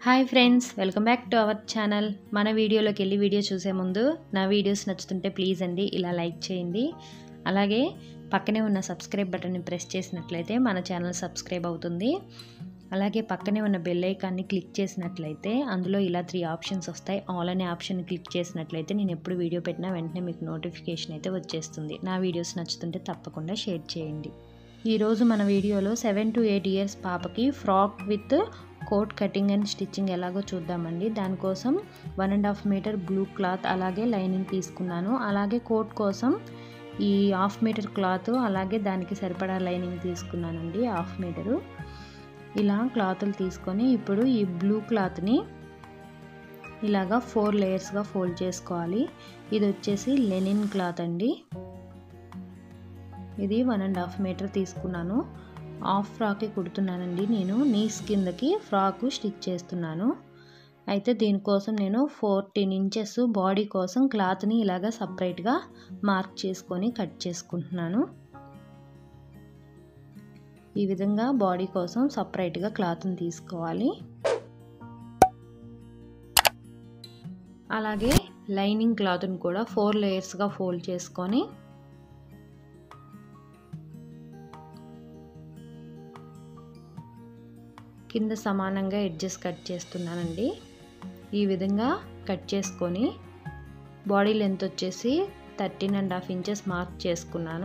hi friends welcome back to our channel మన వీడియోలోకి వెళ్ళి వీడియో చూసే ముందు నా వీడియోస్ నచ్చుతుంటే ప్లీజ్ అండి ఇలా లైక్ చేయండి అలాగే పక్కనే ఉన్న సబ్స్క్రైబ్ బటన్ని ప్రెస్ చేసినట్లయితే మన ఛానల్ సబ్స్క్రైబ్ అవుతుంది అలాగే పక్కనే ఉన్న బెల్ ఐకాన్ని క్లిక్ చేసినట్లయితే అందులో ఇలా త్రీ ఆప్షన్స్ వస్తాయి ఆల్ అనే ఆప్షన్ క్లిక్ చేసినట్లయితే నేను ఎప్పుడు వీడియో పెట్టినా వెంటనే మీకు నోటిఫికేషన్ అయితే వచ్చేస్తుంది నా వీడియోస్ నచ్చుతుంటే తప్పకుండా షేర్ చేయండి ఈరోజు మన వీడియోలో సెవెన్ టు ఎయిట్ ఇయర్స్ పాపకి frock with coat cutting and stitching ఎలాగో చూద్దామండి దానికోసం one and half meter blue cloth అలాగే లైనింగ్ తీసుకున్నాను అలాగే కోట్ కోసం ఈ హాఫ్ మీటర్ క్లాత్ అలాగే దానికి సరిపడా లైనింగ్ తీసుకున్నానండి హాఫ్ మీటరు ఇలా క్లాతులు తీసుకొని ఇప్పుడు ఈ బ్లూ క్లాత్ని ఇలాగా ఫోర్ లేయర్స్గా ఫోల్డ్ చేసుకోవాలి ఇది వచ్చేసి లెనిన్ క్లాత్ అండి ఇది వన్ అండ్ హాఫ్ మీటర్ తీసుకున్నాను హాఫ్ ఫ్రాక్కి కుడుతున్నానండి నేను నీస్ కిందకి ఫ్రాక్ స్టిచ్ చేస్తున్నాను అయితే దీనికోసం నేను ఫోర్టీన్ ఇంచెస్ బాడీ కోసం క్లాత్ని ఇలాగ సపరేట్గా మార్క్ చేసుకొని కట్ చేసుకుంటున్నాను ఈ విధంగా బాడీ కోసం సపరేట్గా క్లాత్ని తీసుకోవాలి అలాగే లైనింగ్ క్లాత్ని కూడా ఫోర్ లేయర్స్గా ఫోల్డ్ చేసుకొని కింద సమానంగా ఎడ్జెస్ కట్ చేస్తున్నానండి ఈ విధంగా కట్ చేసుకొని బాడీ లెంత్ వచ్చేసి thirteen and half inches mark చేసుకున్నాను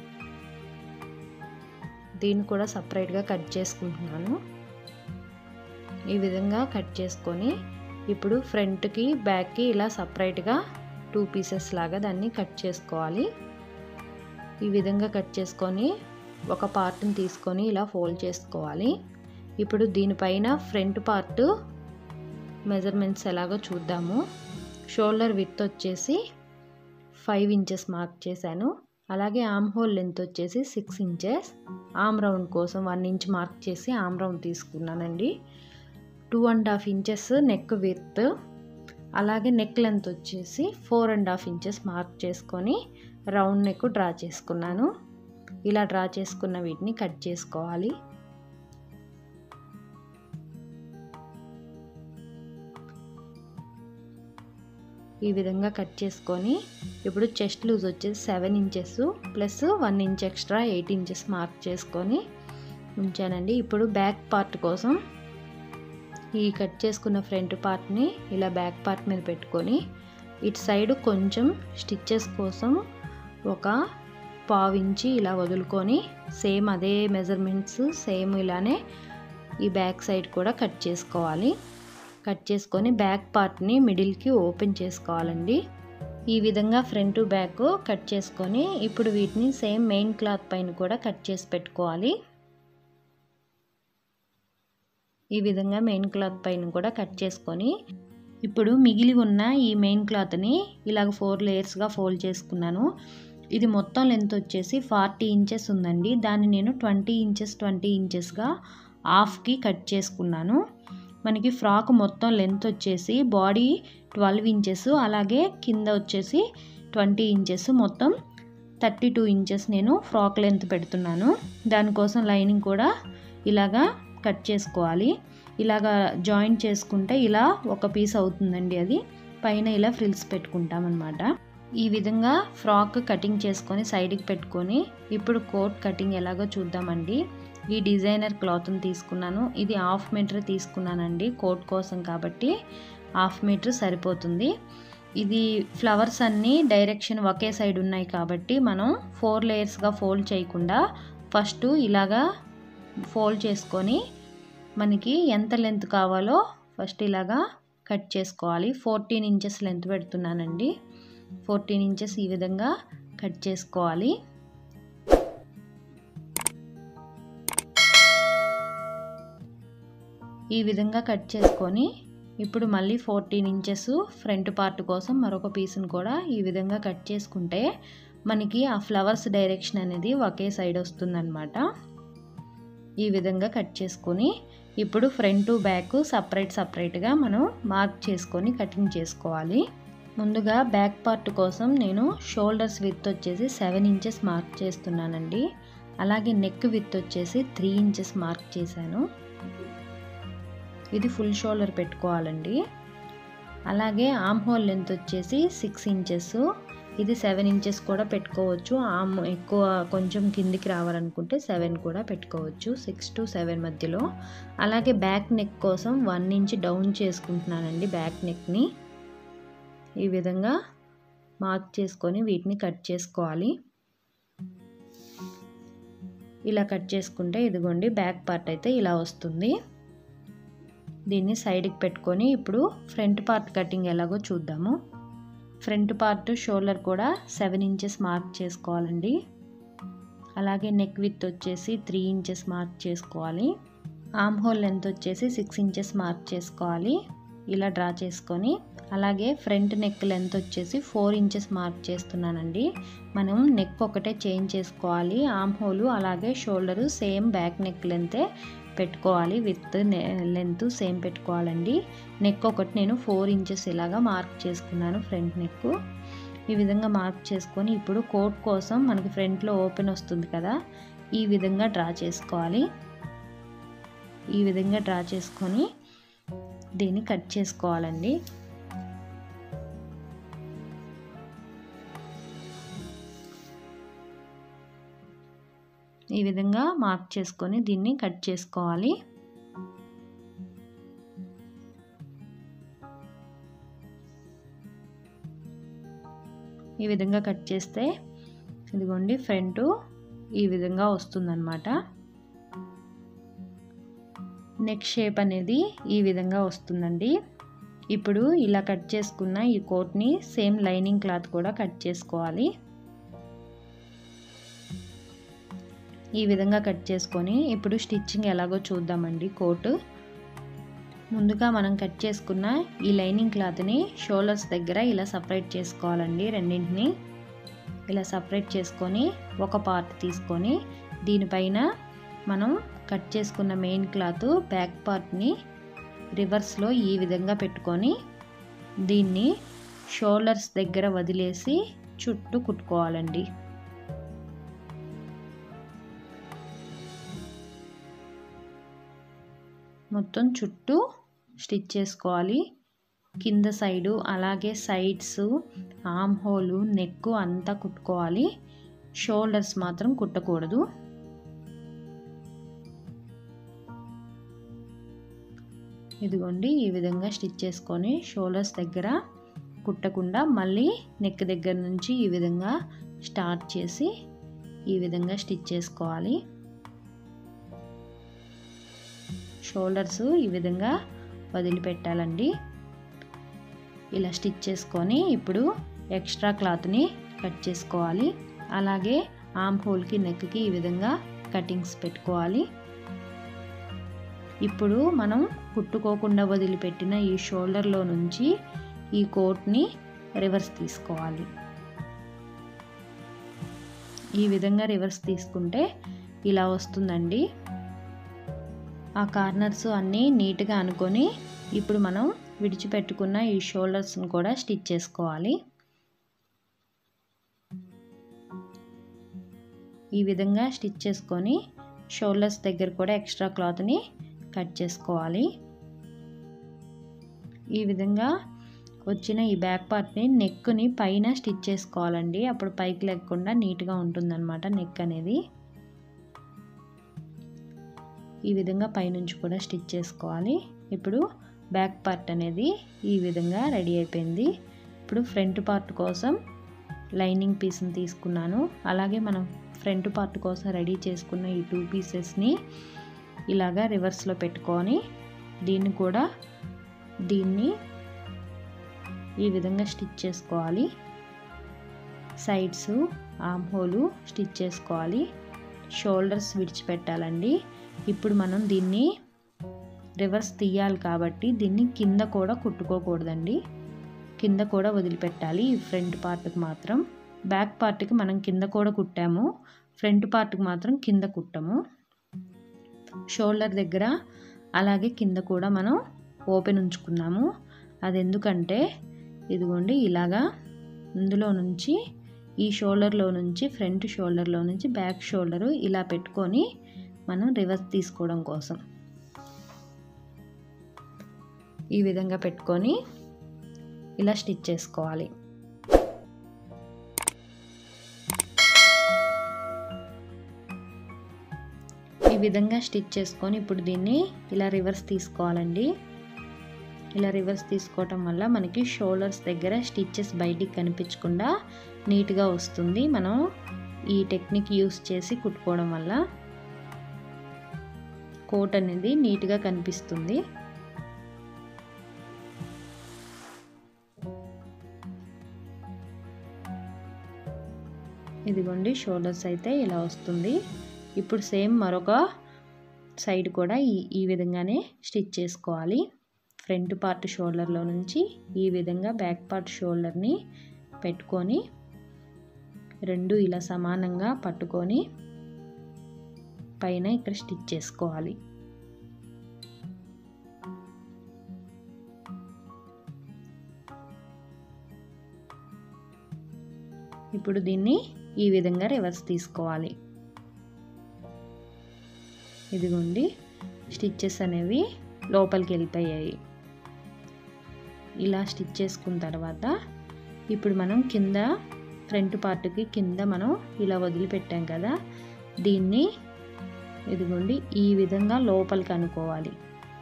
దీన్ని కూడా సపరేట్గా కట్ చేసుకుంటున్నాను ఈ విధంగా కట్ చేసుకొని ఇప్పుడు ఫ్రంట్కి బ్యాక్కి ఇలా సపరేట్గా టూ పీసెస్ లాగా దాన్ని కట్ చేసుకోవాలి ఈ విధంగా కట్ చేసుకొని ఒక పార్ట్ని తీసుకొని ఇలా ఫోల్డ్ చేసుకోవాలి ఇప్పుడు దీనిపైన ఫ్రంట్ పార్ట్ మెజర్మెంట్స్ ఎలాగో చూద్దాము షోల్డర్ విత్ వచ్చేసి ఫైవ్ ఇంచెస్ మార్క్ చేశాను అలాగే ఆమ్ హోల్ లెంత్ వచ్చేసి సిక్స్ ఇంచెస్ ఆమ్ రౌండ్ కోసం వన్ ఇంచ్ మార్క్ చేసి ఆమ్ రౌండ్ తీసుకున్నానండి two and half inches neck width అలాగే నెక్ లెంత్ వచ్చేసి four and half inches mark చేసుకొని రౌండ్ నెక్ డ్రా చేసుకున్నాను ఇలా డ్రా చేసుకున్న వీటిని కట్ చేసుకోవాలి ఈ విధంగా కట్ చేసుకొని ఇప్పుడు చెస్ట్ లూజ్ వచ్చేసి seven inches plus one inch extra eight inches mark చేసుకొని ఉంచానండి ఇప్పుడు బ్యాక్ పార్ట్ కోసం ఈ కట్ చేసుకున్న ఫ్రంట్ పార్ట్ని ఇలా బ్యాక్ పార్ట్ మీద పెట్టుకొని ఇటు సైడ్ కొంచెం స్టిచ్చెస్ కోసం ఒక పావించి ఇలా వదులుకొని సేమ్ అదే మెజర్మెంట్స్ సేమ్ ఇలానే ఈ బ్యాక్ సైడ్ కూడా కట్ చేసుకోవాలి కట్ చేసుకొని బ్యాక్ పార్ట్ని మిడిల్కి ఓపెన్ చేసుకోవాలండి ఈ విధంగా ఫ్రంట్ బ్యాక్ కట్ చేసుకొని ఇప్పుడు వీటిని సేమ్ మెయిన్ క్లాత్ పైన కూడా కట్ చేసి పెట్టుకోవాలి ఈ విధంగా మెయిన్ క్లాత్ పైన కూడా కట్ చేసుకొని ఇప్పుడు మిగిలి ఉన్న ఈ మెయిన్ క్లాత్ని ఇలాగ ఫోర్ లేయర్స్గా ఫోల్డ్ చేసుకున్నాను ఇది మొత్తం లెంత్ వచ్చేసి ఫార్టీ ఇంచెస్ ఉందండి దాన్ని నేను ట్వంటీ ఇంచెస్ ట్వంటీ ఇంచెస్గా హాఫ్కి కట్ చేసుకున్నాను మనకి ఫ్రాక్ మొత్తం లెంత్ వచ్చేసి బాడీ ట్వెల్వ్ ఇంచెస్ అలాగే కింద వచ్చేసి ట్వంటీ ఇంచెస్ మొత్తం థర్టీ టూ ఇంచెస్ నేను ఫ్రాక్ లెంత్ పెడుతున్నాను దానికోసం లైనింగ్ కూడా ఇలాగా కట్ చేసుకోవాలి ఇలాగా జాయింట్ చేసుకుంటే ఇలా ఒక పీస్ అవుతుందండి అది పైన ఇలా ఫ్రిల్స్ పెట్టుకుంటామన్నమాట ఈ విధంగా ఫ్రాక్ కటింగ్ చేసుకొని సైడ్కి పెట్టుకొని ఇప్పుడు కోట్ కటింగ్ ఎలాగో చూద్దామండి ఈ డిజైనర్ క్లాత్ని తీసుకున్నాను ఇది హాఫ్ మీటర్ తీసుకున్నానండి కోట్ కోసం కాబట్టి హాఫ్ మీటర్ సరిపోతుంది ఇది ఫ్లవర్స్ అన్నీ డైరెక్షన్ ఒకే సైడ్ ఉన్నాయి కాబట్టి మనం ఫోర్ లేయర్స్గా ఫోల్డ్ చేయకుండా ఫస్ట్ ఇలాగా ఫోల్డ్ చేసుకొని మనకి ఎంత లెంత్ కావాలో ఫస్ట్ ఇలాగా కట్ చేసుకోవాలి ఫోర్టీన్ ఇంచెస్ లెంత్ పెడుతున్నానండి ఫోర్టీన్ ఇంచెస్ ఈ విధంగా కట్ చేసుకోవాలి ఈ విధంగా కట్ చేసుకొని ఇప్పుడు మళ్ళీ ఫోర్టీన్ ఇంచెస్ ఫ్రంట్ పార్ట్ కోసం మరొక పీస్ని కూడా ఈ విధంగా కట్ చేసుకుంటే మనకి ఆ ఫ్లవర్స్ డైరెక్షన్ అనేది ఒకే సైడ్ వస్తుందన్నమాట ఈ విధంగా కట్ చేసుకొని ఇప్పుడు ఫ్రంట్ బ్యాక్ సపరేట్ సపరేట్గా మనం మార్క్ చేసుకొని కటింగ్ చేసుకోవాలి ముందుగా బ్యాక్ పార్ట్ కోసం నేను షోల్డర్స్ విత్ వచ్చేసి సెవెన్ ఇంచెస్ మార్క్ చేస్తున్నానండి అలాగే నెక్ విత్ వచ్చేసి త్రీ ఇంచెస్ మార్క్ చేశాను ఇది ఫుల్ షోల్డర్ పెట్టుకోవాలండి అలాగే ఆమ్ హోల్ లెంత్ వచ్చేసి సిక్స్ ఇంచెస్ ఇది సెవెన్ ఇంచెస్ కూడా పెట్టుకోవచ్చు ఆమ్ ఎక్కువ కొంచెం కిందికి రావాలనుకుంటే సెవెన్ కూడా పెట్టుకోవచ్చు సిక్స్ టు సెవెన్ మధ్యలో అలాగే బ్యాక్ నెక్ కోసం వన్ ఇంచ్ డౌన్ చేసుకుంటున్నానండి బ్యాక్ నెక్ని ఈ విధంగా మార్క్ చేసుకొని వీటిని కట్ చేసుకోవాలి ఇలా కట్ చేసుకుంటే ఇదిగోండి బ్యాక్ పార్ట్ అయితే ఇలా వస్తుంది దీన్ని సైడ్కి పెట్టుకొని ఇప్పుడు ఫ్రంట్ పార్ట్ కటింగ్ ఎలాగో చూద్దాము ఫ్రంట్ పార్ట్ షోల్డర్ కూడా సెవెన్ ఇంచెస్ మార్క్ చేసుకోవాలండి అలాగే నెక్ విత్ వచ్చేసి త్రీ ఇంచెస్ మార్క్ చేసుకోవాలి ఆమ్ హోల్ లెంత్ వచ్చేసి సిక్స్ ఇంచెస్ మార్క్ చేసుకోవాలి ఇలా డ్రా చేసుకొని అలాగే ఫ్రంట్ నెక్ లెంత్ వచ్చేసి ఫోర్ ఇంచెస్ మార్క్ చేస్తున్నానండి మనం నెక్ ఒకటే చేంజ్ చేసుకోవాలి ఆమ్ హోలు అలాగే షోల్డరు సేమ్ బ్యాక్ నెక్ లెంతే పెట్టుకోవాలి విత్ లెంత్ సేమ్ పెట్టుకోవాలండి నెక్ ఒకటి నేను ఫోర్ ఇంచెస్ ఇలాగా మార్క్ చేసుకున్నాను ఫ్రంట్ నెక్ ఈ విధంగా మార్క్ చేసుకొని ఇప్పుడు కోట్ కోసం మనకి ఫ్రంట్లో ఓపెన్ వస్తుంది కదా ఈ విధంగా డ్రా చేసుకోవాలి ఈ విధంగా డ్రా చేసుకొని దీన్ని కట్ చేసుకోవాలండి ఈ విధంగా మార్క్ చేసుకొని దీన్ని కట్ చేసుకోవాలి ఈ విధంగా కట్ చేస్తే ఇదిగోండి ఫ్రంట్ ఈ విధంగా వస్తుందన్నమాట నెక్ షేప్ అనేది ఈ విధంగా వస్తుందండి ఇప్పుడు ఇలా కట్ చేసుకున్న ఈ కోట్ని సేమ్ లైనింగ్ క్లాత్ కూడా కట్ చేసుకోవాలి ఈ విధంగా కట్ చేసుకొని ఇప్పుడు స్టిచ్చింగ్ ఎలాగో చూద్దామండి కోట్ ముందుగా మనం కట్ చేసుకున్న ఈ లైనింగ్ క్లాత్ని షోల్డర్స్ దగ్గర ఇలా సపరేట్ చేసుకోవాలండి రెండింటిని ఇలా సపరేట్ చేసుకొని ఒక పార్ట్ తీసుకొని దీనిపైన మనం కట్ చేసుకున్న మెయిన్ క్లాత్ బ్యాక్ పార్ట్ని రివర్స్లో ఈ విధంగా పెట్టుకొని దీన్ని షోల్డర్స్ దగ్గర వదిలేసి చుట్టూ కుట్టుకోవాలండి మొత్తం చుట్టూ స్టిచ్ చేసుకోవాలి కింద సైడు అలాగే సైడ్స్ ఆమ్ హోలు నెక్ అంతా కుట్టుకోవాలి షోల్డర్స్ మాత్రం కుట్టకూడదు ఇదిగోండి ఈ విధంగా స్టిచ్ చేసుకొని షోల్డర్స్ దగ్గర కుట్టకుండా మళ్ళీ నెక్ దగ్గర నుంచి ఈ విధంగా స్టార్ట్ చేసి ఈ విధంగా స్టిచ్ చేసుకోవాలి షోల్డర్స్ ఈ విధంగా వదిలిపెట్టాలండి ఇలా స్టిచ్ చేసుకొని ఇప్పుడు ఎక్స్ట్రా క్లాత్ని కట్ చేసుకోవాలి అలాగే ఆమ్ హోల్కి నెక్కి ఈ విధంగా కటింగ్స్ పెట్టుకోవాలి ఇప్పుడు మనం కుట్టుకోకుండా వదిలిపెట్టిన ఈ షోల్డర్లో నుంచి ఈ కోట్ని రివర్స్ తీసుకోవాలి ఈ విధంగా రివర్స్ తీసుకుంటే ఇలా వస్తుందండి ఆ కార్నర్స్ అన్నీ నీట్గా అనుకొని ఇప్పుడు మనం విడిచిపెట్టుకున్న ఈ షోల్డర్స్ని కూడా స్టిచ్ చేసుకోవాలి ఈ విధంగా స్టిచ్ చేసుకొని షోల్డర్స్ దగ్గర కూడా ఎక్స్ట్రా క్లాత్ని కట్ చేసుకోవాలి ఈ విధంగా వచ్చిన ఈ బ్యాక్ పార్ట్ని నెక్ని పైన స్టిచ్ చేసుకోవాలండి అప్పుడు పైకి లేకుండా నీట్గా ఉంటుందన్నమాట నెక్ అనేది ఈ విధంగా పైనుంచి కూడా స్టిచ్ చేసుకోవాలి ఇప్పుడు బ్యాక్ పార్ట్ అనేది ఈ విధంగా రెడీ అయిపోయింది ఇప్పుడు ఫ్రంట్ పార్ట్ కోసం లైనింగ్ పీస్ని తీసుకున్నాను అలాగే మనం ఫ్రంట్ పార్ట్ కోసం రెడీ చేసుకున్న ఈ టూ పీసెస్ని ఇలాగా రివర్స్లో పెట్టుకొని దీన్ని కూడా దీన్ని ఈ విధంగా స్టిచ్ చేసుకోవాలి సైడ్స్ ఆమ్ హోలు స్టిచ్ చేసుకోవాలి షోల్డర్స్ విడిచిపెట్టాలండి ఇప్పుడు మనం దీన్ని రివర్స్ తీయాలి కాబట్టి దీన్ని కింద కూడా కుట్టుకోకూడదండి కింద కూడా వదిలిపెట్టాలి ఈ ఫ్రంట్ పార్ట్కి మాత్రం బ్యాక్ పార్ట్కి మనం కింద కూడా కుట్టాము ఫ్రంట్ పార్ట్కి మాత్రం కింద కుట్టము షోల్డర్ దగ్గర అలాగే కింద కూడా మనం ఓపెన్ ఉంచుకున్నాము అది ఎందుకంటే ఇదిగోండి ఇలాగా ఇందులో నుంచి ఈ షోల్డర్లో నుంచి ఫ్రంట్ షోల్డర్లో నుంచి బ్యాక్ షోల్డరు ఇలా పెట్టుకొని మనం రివర్స్ తీసుకోవడం కోసం ఈ విధంగా పెట్టుకొని ఇలా స్టిచ్ చేసుకోవాలి ఈ విధంగా స్టిచ్ చేసుకొని ఇప్పుడు దీన్ని ఇలా రివర్స్ తీసుకోవాలండి ఇలా రివర్స్ తీసుకోవటం వల్ల మనకి షోల్డర్స్ దగ్గర స్టిచ్చెస్ బయటికి కనిపించకుండా నీట్గా వస్తుంది మనం ఈ టెక్నిక్ యూస్ చేసి కుట్టుకోవడం వల్ల కోట్ అనేది నీట్గా కనిపిస్తుంది ఇదిగోండి షోల్డర్స్ అయితే ఇలా వస్తుంది ఇప్పుడు సేమ్ మరొక సైడ్ కూడా ఈ ఈ విధంగానే స్టిచ్ చేసుకోవాలి ఫ్రంట్ పార్ట్ షోల్డర్లో నుంచి ఈ విధంగా బ్యాక్ పార్ట్ షోల్డర్ని పెట్టుకొని రెండు ఇలా సమానంగా పట్టుకొని పైన ఇక్కడ స్టిచ్ చేసుకోవాలి ఇప్పుడు దీన్ని ఈ విధంగా రివర్స్ తీసుకోవాలి ఇదిగోండి స్టిచ్చెస్ అనేవి లోపలికి వెళ్ళిపోయాయి ఇలా స్టిచ్ చేసుకున్న తర్వాత ఇప్పుడు మనం కింద ఫ్రంట్ పార్ట్కి కింద మనం ఇలా వదిలిపెట్టాం కదా దీన్ని ఇదిగోండి ఈ విధంగా లోపలికి అనుకోవాలి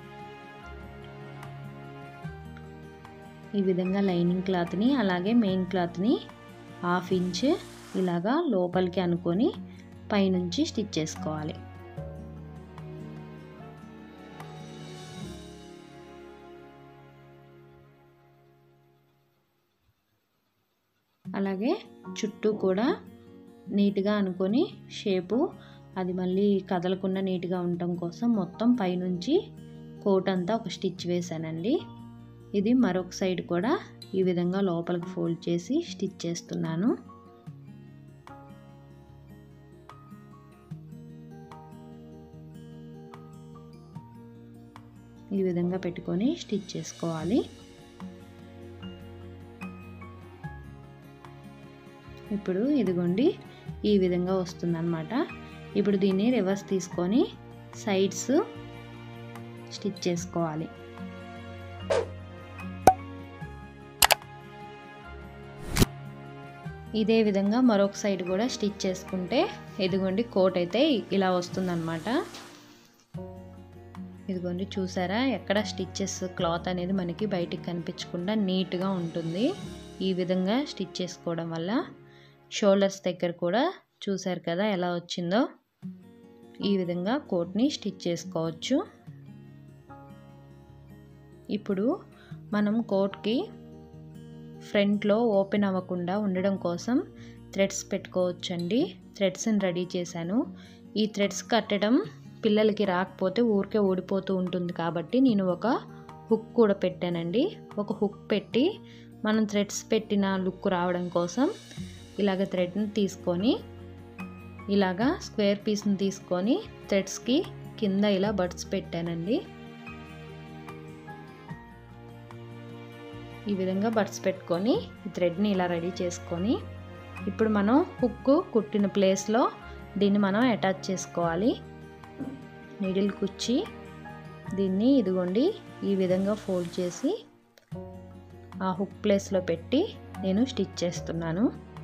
ఈ విధంగా లైనింగ్ క్లాత్ని అలాగే మెయిన్ క్లాత్ని హాఫ్ ఇంచ్ ఇలాగా లోపలికి అనుకొని పైనుంచి స్టిచ్ చేసుకోవాలి అలాగే చుట్టూ కూడా నీట్గా అనుకొని షేపు అది మళ్ళీ కదలకుండా నీట్గా ఉండటం కోసం మొత్తం పైనుంచి కోట్ అంతా ఒక స్టిచ్ వేసానండి ఇది మరొక సైడ్ కూడా ఈ విధంగా లోపలికి ఫోల్డ్ చేసి స్టిచ్ చేస్తున్నాను ఈ విధంగా పెట్టుకొని స్టిచ్ చేసుకోవాలి ఇప్పుడు ఇదిగోండి ఈ విధంగా వస్తుందన్నమాట ఇప్పుడు దీన్ని రివర్స్ తీసుకొని సైడ్స్ స్టిచ్ చేసుకోవాలి ఇదే విధంగా మరొక సైడ్ కూడా స్టిచ్ చేసుకుంటే ఇదిగోండి కోట్ అయితే ఇలా వస్తుందన్నమాట ఇదిగోండి చూసారా ఎక్కడ స్టిచ్చెస్ క్లాత్ అనేది మనకి బయటికి కనిపించకుండా నీట్గా ఉంటుంది ఈ విధంగా స్టిచ్ చేసుకోవడం వల్ల షోల్డర్స్ దగ్గర కూడా చూసారు కదా ఎలా వచ్చిందో ఈ విధంగా కోట్ని స్టిచ్ చేసుకోవచ్చు ఇప్పుడు మనం కోట్కి ఫ్రంట్లో ఓపెన్ అవ్వకుండా ఉండడం కోసం థ్రెడ్స్ పెట్టుకోవచ్చండి థ్రెడ్స్ని రెడీ చేశాను ఈ థ్రెడ్స్ కట్టడం పిల్లలకి రాకపోతే ఊరికే ఊడిపోతూ ఉంటుంది కాబట్టి నేను ఒక హుక్ కూడా పెట్టానండి ఒక హుక్ పెట్టి మనం థ్రెడ్స్ పెట్టిన లుక్ రావడం కోసం ఇలాగ థ్రెడ్ని తీసుకొని ఇలాగా స్క్వేర్ పీస్ని తీసుకొని థ్రెడ్స్కి కింద ఇలా బడ్స్ పెట్టానండి ఈ విధంగా బడ్స్ పెట్టుకొని ఈ థ్రెడ్ని ఇలా రెడీ చేసుకొని ఇప్పుడు మనం హుక్ కుట్టిన ప్లేస్లో దీన్ని మనం అటాచ్ చేసుకోవాలి నీడిల్ కుచ్చి దీన్ని ఇదిగోండి ఈ విధంగా ఫోల్డ్ చేసి ఆ హుక్ ప్లేస్లో పెట్టి నేను స్టిచ్ చేస్తున్నాను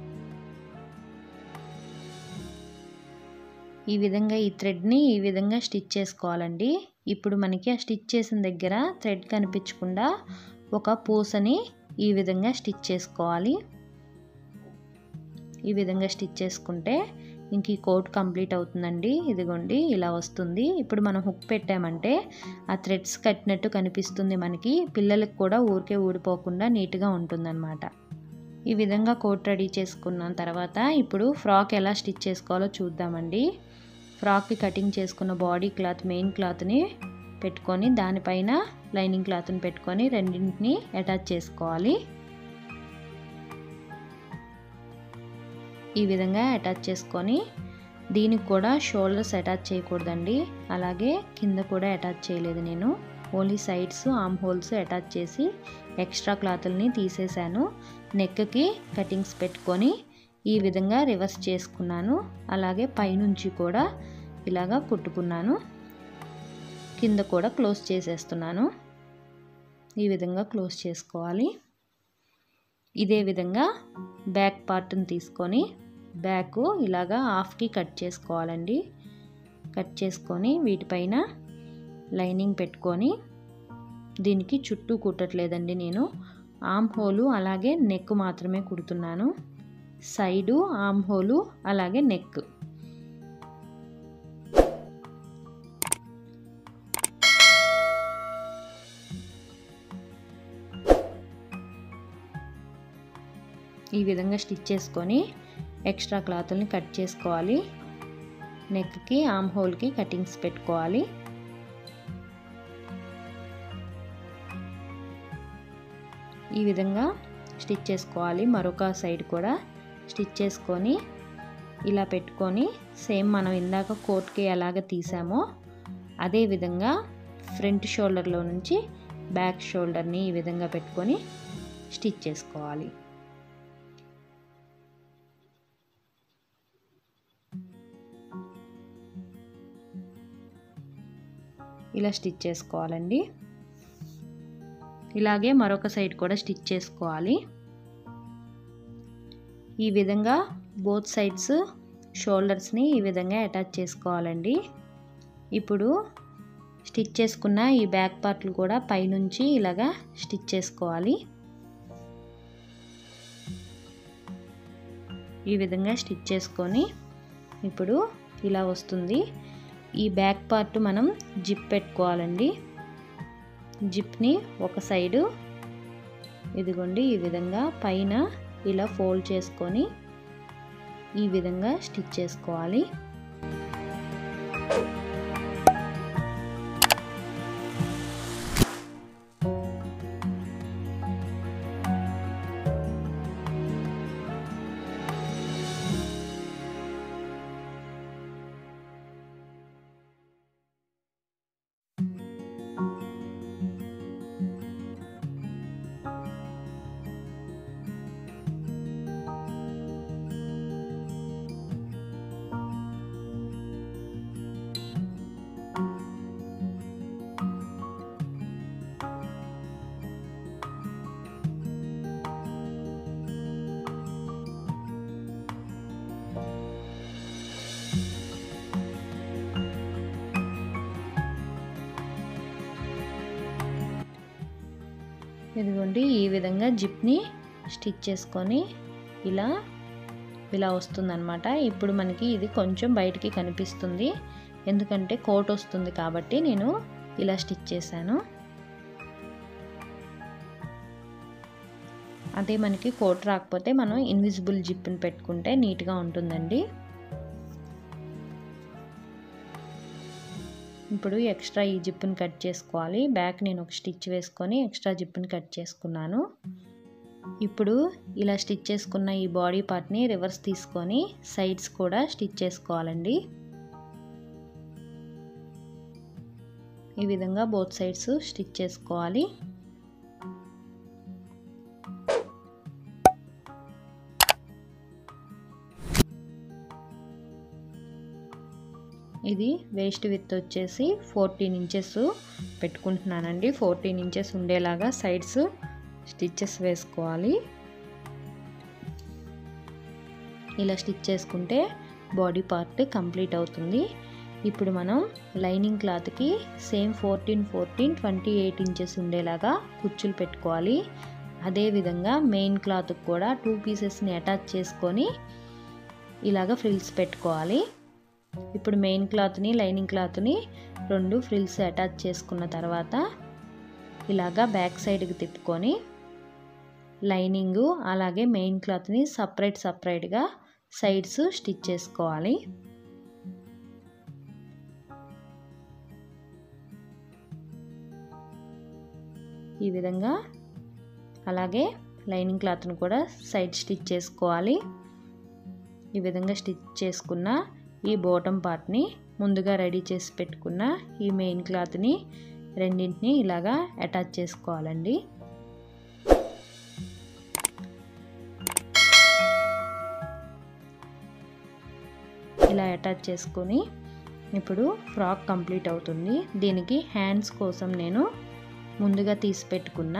ఈ విధంగా ఈ థ్రెడ్ని ఈ విధంగా స్టిచ్ చేసుకోవాలండి ఇప్పుడు మనకి ఆ స్టిచ్ చేసిన దగ్గర థ్రెడ్ కనిపించకుండా ఒక పూసని ఈ విధంగా స్టిచ్ చేసుకోవాలి ఈ విధంగా స్టిచ్ చేసుకుంటే ఇంక ఈ కోట్ కంప్లీట్ అవుతుందండి ఇదిగోండి ఇలా వస్తుంది ఇప్పుడు మనం హుక్ పెట్టామంటే ఆ థ్రెడ్స్ కట్టినట్టు కనిపిస్తుంది మనకి పిల్లలకు కూడా ఊరికే ఊడిపోకుండా నీట్గా ఉంటుందన్నమాట ఈ విధంగా కోట్ రెడీ చేసుకున్న తర్వాత ఇప్పుడు ఫ్రాక్ ఎలా స్టిచ్ చేసుకోవాలో చూద్దామండి ఫ్రాక్కి కటింగ్ చేసుకున్న బాడీ క్లాత్ మెయిన్ క్లాత్ని పెట్టుకొని దానిపైన లైనింగ్ క్లాత్ని పెట్టుకొని రెండింటిని అటాచ్ చేసుకోవాలి ఈ విధంగా అటాచ్ చేసుకొని దీనికి కూడా షోల్డర్స్ అటాచ్ చేయకూడదండి అలాగే కింద కూడా అటాచ్ చేయలేదు నేను only sides arm holes attach చేసి ఎక్స్ట్రా క్లాతుల్ని తీసేశాను నెక్కి కటింగ్స్ పెట్టుకొని ఈ విధంగా రివర్స్ చేసుకున్నాను అలాగే పైనుంచి కూడా ఇలాగా కుట్టుకున్నాను కింద కూడా క్లోజ్ చేసేస్తున్నాను ఈ విధంగా క్లోజ్ చేసుకోవాలి ఇదే విధంగా బ్యాక్ పార్ట్ని తీసుకొని బ్యాక్ ఇలాగా హాఫ్కి కట్ చేసుకోవాలండి కట్ చేసుకొని వీటిపైన లైనింగ్ పెట్టుకొని దీనికి చుట్టూ కుట్టట్లేదండి నేను ఆమ్ హోలు అలాగే నెక్ మాత్రమే కుడుతున్నాను సైడు ఆమ్ హోలు అలాగే నెక్ ఈ విధంగా స్టిచ్ చేసుకొని ఎక్స్ట్రా క్లాత్ని కట్ చేసుకోవాలి నెక్కి ఆమ్ హోల్కి కటింగ్స్ పెట్టుకోవాలి ఈ విధంగా స్టిచ్ చేసుకోవాలి మరొక సైడ్ కూడా స్టిచ్ చేసుకొని ఇలా పెట్టుకొని సేమ్ మనం ఇందాక కోట్కి ఎలాగ తీసామో అదే విధంగా ఫ్రంట్ షోల్డర్లో నుంచి బ్యాక్ షోల్డర్ని ఈ విధంగా పెట్టుకొని స్టిచ్ చేసుకోవాలి ఇలా స్టిచ్ చేసుకోవాలండి ఇలాగే మరొక సైడ్ కూడా స్టిచ్ చేసుకోవాలి ఈ విధంగా బోత్ సైడ్స్ షోల్డర్స్ని ఈ విధంగా అటాచ్ చేసుకోవాలండి ఇప్పుడు స్టిచ్ చేసుకున్న ఈ బ్యాక్ పార్ట్లు కూడా పైనుంచి ఇలాగా స్టిచ్ చేసుకోవాలి ఈ విధంగా స్టిచ్ చేసుకొని ఇప్పుడు ఇలా వస్తుంది ఈ బ్యాక్ పార్ట్ మనం జిప్ పెట్టుకోవాలండి జిప్ని ఒక సైడు ఇదిగోండి ఈ విధంగా పైన ఇలా ఫోల్డ్ చేసుకొని ఈ విధంగా స్టిచ్ చేసుకోవాలి ఇదిగోండి ఈ విధంగా జిప్ని స్టిచ్ చేసుకొని ఇలా ఇలా వస్తుందన్నమాట ఇప్పుడు మనకి ఇది కొంచెం బయటికి కనిపిస్తుంది ఎందుకంటే కోట్ వస్తుంది కాబట్టి నేను ఇలా స్టిచ్ చేశాను అదే మనకి కోట్ రాకపోతే మనం ఇన్విజిబుల్ జిప్ని పెట్టుకుంటే నీట్గా ఉంటుందండి ఇప్పుడు ఎక్స్ట్రా ఈ జిప్ని కట్ చేసుకోవాలి బ్యాక్ నేను ఒక స్టిచ్ వేసుకొని ఎక్స్ట్రా జిప్ని కట్ చేసుకున్నాను ఇప్పుడు ఇలా స్టిచ్ చేసుకున్న ఈ బాడీ పార్ట్ని రివర్స్ తీసుకొని సైడ్స్ కూడా స్టిచ్ చేసుకోవాలండి ఈ విధంగా బోత్ సైడ్స్ స్టిచ్ చేసుకోవాలి ఇది వేస్ట్ విత్ వచ్చేసి ఫోర్టీన్ ఇంచెస్ పెట్టుకుంటున్నానండి ఫోర్టీన్ ఇంచెస్ ఉండేలాగా సైడ్స్ స్టిచ్చెస్ వేసుకోవాలి ఇలా స్టిచ్ చేసుకుంటే బాడీ పార్ట్ కంప్లీట్ అవుతుంది ఇప్పుడు మనం లైనింగ్ క్లాత్కి same fourteen fourteen twenty eight inches ఉండేలాగా కుచ్చులు పెట్టుకోవాలి అదేవిధంగా మెయిన్ క్లాత్కి కూడా టూ పీసెస్ని అటాచ్ చేసుకొని ఇలాగ ఫ్రిల్స్ పెట్టుకోవాలి ఇప్పుడు మెయిన్ క్లాత్ని లైనింగ్ క్లాత్ని రెండు ఫ్రిల్స్ అటాచ్ చేసుకున్న తర్వాత ఇలాగా బ్యాక్ సైడ్కి తిప్పుకొని లైనింగు అలాగే మెయిన్ క్లాత్ని సపరేట్ సపరేట్గా సైడ్స్ స్టిచ్ చేసుకోవాలి ఈ విధంగా అలాగే లైనింగ్ క్లాత్ను కూడా సైడ్ స్టిచ్ చేసుకోవాలి ఈ విధంగా స్టిచ్ చేసుకున్న ఈ బాటమ్ పార్ట్ని ముందుగా రెడీ చేసి పెట్టుకున్న ఈ మెయిన్ క్లాత్ని రెండింటిని ఇలాగా అటాచ్ చేసుకోవాలండి ఇలా అటాచ్ చేసుకొని ఇప్పుడు ఫ్రాక్ కంప్లీట్ అవుతుంది దీనికి హ్యాండ్స్ కోసం నేను ముందుగా తీసి పెట్టుకున్న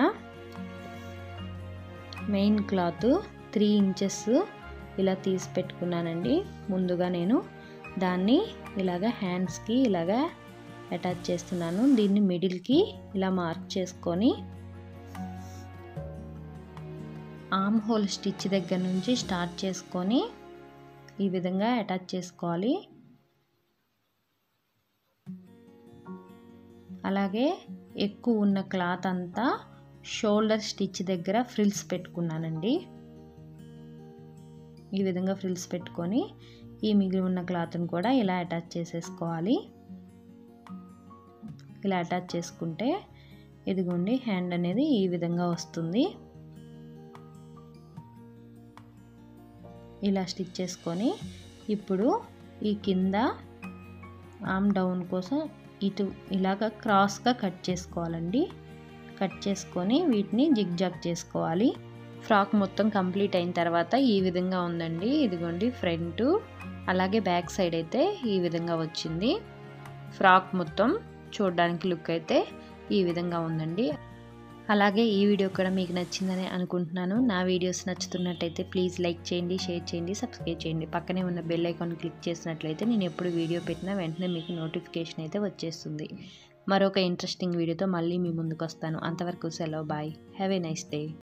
మెయిన్ క్లాత్ త్రీ ఇంచెస్ ఇలా తీసి పెట్టుకున్నానండి ముందుగా నేను దాన్ని ఇలాగ హ్యాండ్స్కి ఇలాగా అటాచ్ చేస్తున్నాను దీన్ని మిడిల్కి ఇలా మార్క్ చేసుకొని ఆమ్ హోల్ స్టిచ్ దగ్గర నుంచి స్టార్ట్ చేసుకొని ఈ విధంగా అటాచ్ చేసుకోవాలి అలాగే ఎక్కువ ఉన్న క్లాత్ అంతా షోల్డర్ స్టిచ్ దగ్గర ఫ్రిల్స్ పెట్టుకున్నానండి ఈ విధంగా ఫ్రిల్స్ పెట్టుకొని ఈ మిగిలి ఉన్న క్లాత్ని కూడా ఇలా అటాచ్ చేసేసుకోవాలి ఇలా అటాచ్ చేసుకుంటే ఇదిగోండి హ్యాండ్ అనేది ఈ విధంగా వస్తుంది ఇలా స్టిచ్ చేసుకొని ఇప్పుడు ఈ కింద ఆమ్ డౌన్ కోసం ఇటు ఇలాగ క్రాస్గా కట్ చేసుకోవాలండి కట్ చేసుకొని వీటిని జిగ్జాగ్ చేసుకోవాలి ఫ్రాక్ మొత్తం కంప్లీట్ అయిన తర్వాత ఈ విధంగా ఉందండి ఇదిగోండి ఫ్రంట్ అలాగే బ్యాక్ సైడ్ అయితే ఈ విధంగా వచ్చింది ఫ్రాక్ మొత్తం చూడడానికి లుక్ అయితే ఈ విధంగా ఉందండి అలాగే ఈ వీడియో కూడా మీకు నచ్చిందని అనుకుంటున్నాను నా వీడియోస్ నచ్చుతున్నట్టయితే ప్లీజ్ లైక్ చేయండి షేర్ చేయండి సబ్స్క్రైబ్ చేయండి పక్కనే ఉన్న బెల్ ఐకాన్ క్లిక్ చేసినట్లయితే నేను ఎప్పుడు వీడియో పెట్టినా వెంటనే మీకు నోటిఫికేషన్ అయితే వచ్చేస్తుంది మరొక ఇంట్రెస్టింగ్ వీడియోతో మళ్ళీ మీ ముందుకు వస్తాను అంతవరకు సెలవు bye have a nice day